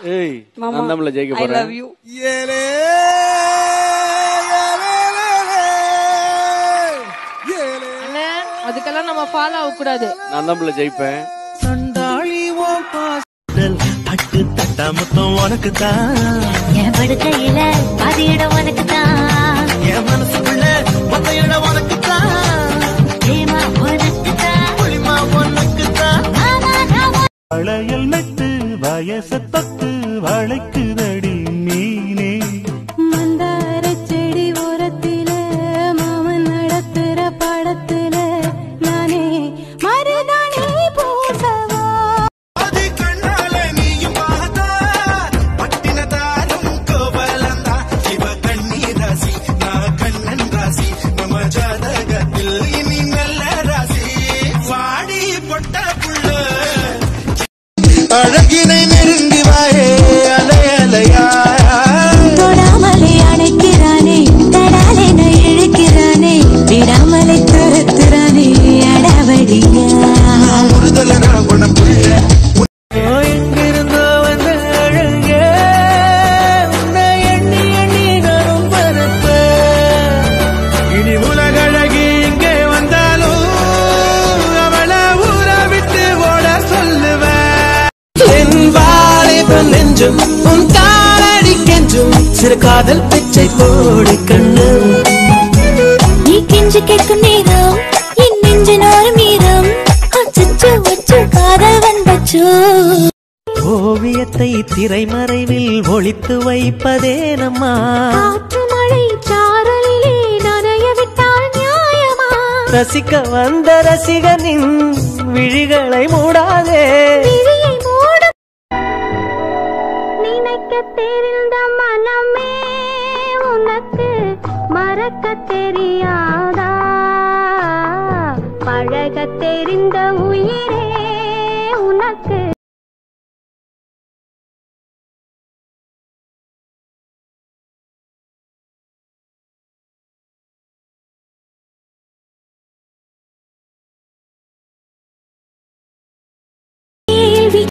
ஏய் மாமா நான் தமிழ்ல ஜெயிக்க ஐ போறேன் லவ் யூ அண்ணே, அதுக்கெல்லாம் நம்ம ஃபாலோ ஆக கூடாது நான் தமிழ்ல ஜெயிப்பேன் தட்டு தட்டா மொத்தம் உனக்கு தான் என் படுக்கையில பாதி இடம் உனக்கு தான் என் மனசுக்குள்ள மொத்த இடம் உனக்கு தான் பிரேமா உனக்கு தான் புளிமா உனக்கு தான் மாமா நான் வளையல் நட்டு வயச தொட்டு வளைக்குதடி மீனே மந்தார செடி ஓரத்தில மாமன் நடத்துற படத்துல நானே மருதானே பூசவா அது கண்ணால நீயும் பார்த்தா பட்டினத்தாரும் கோவலந்தா இவ கண்ணீர் ராசி நான் கண்ணன் ராசி நம்ம ஜாதகத்தில் இனி நல்ல ராசி வாடி பொட்ட புள்ள அழகினை நெருங்கி வாயே அலையலையா தொடாமலே அணைக்கிறானே தடாலென இழுக்கிறானே விடாமலே துரத்துறானே அடவடியா முறுதல நான் குணப்புள்ள எங்கிருந்தோ வந்த அழகே உன்னை எண்ணி எண்ணி நானும் பரப்பேன் இனி உலகழகி இங்கே வந்தாலும் அவளை ஊற விட்டு ஓட சொல்லுவேன் என் வாலிப நெஞ்சும் உன் காலடி கெஞ்சும் சிறு காதல் பிச்சை போடு கண்ணு நீ கெஞ்சு கேட்கும் நேரம் என் நெஞ்சினோர் மீதம் அச்சச்சோ அச்சோ காதல் வந்தச்சோ ஓவியத்தை திரைமறைவில் ஒளித்து வைப்பதே நம்மா காற்று மழை சாரலிலே நனைய விட்டால் நியாயமா ரசிக்க வந்த ரசிகனின் விழிகளை மூடாதே விழியை மூட நினைக்க தெரிந்த மனமே உனக்கு மறக்க தெரியாதா பழக தெரிந்த உயிரே உனக்கு